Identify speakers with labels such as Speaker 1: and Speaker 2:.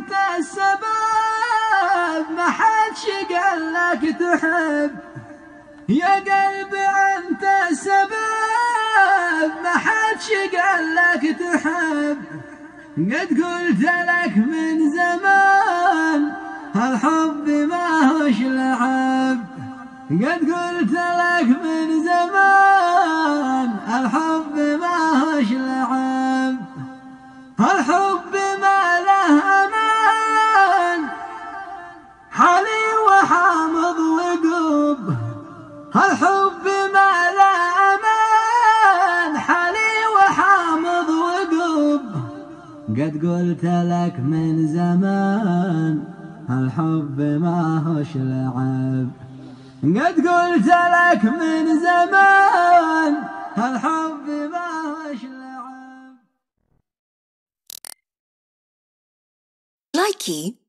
Speaker 1: أنت السبب ما حد قال لك تحب يا قلبي أنت السبب ما حد قال لك تحب قد قلت لك من زمان هالحب ما هوش لعب قد قلت لك من زمان الحب ما هوش لعب الحب ما له امان حالي وحامض وقوب الحب ما له امان حالي وحامض وقوب قد قلت لك من زمان الحب ما هوش لعب قد قلت لك من زمان الحب ما هوش لعب
Speaker 2: Likey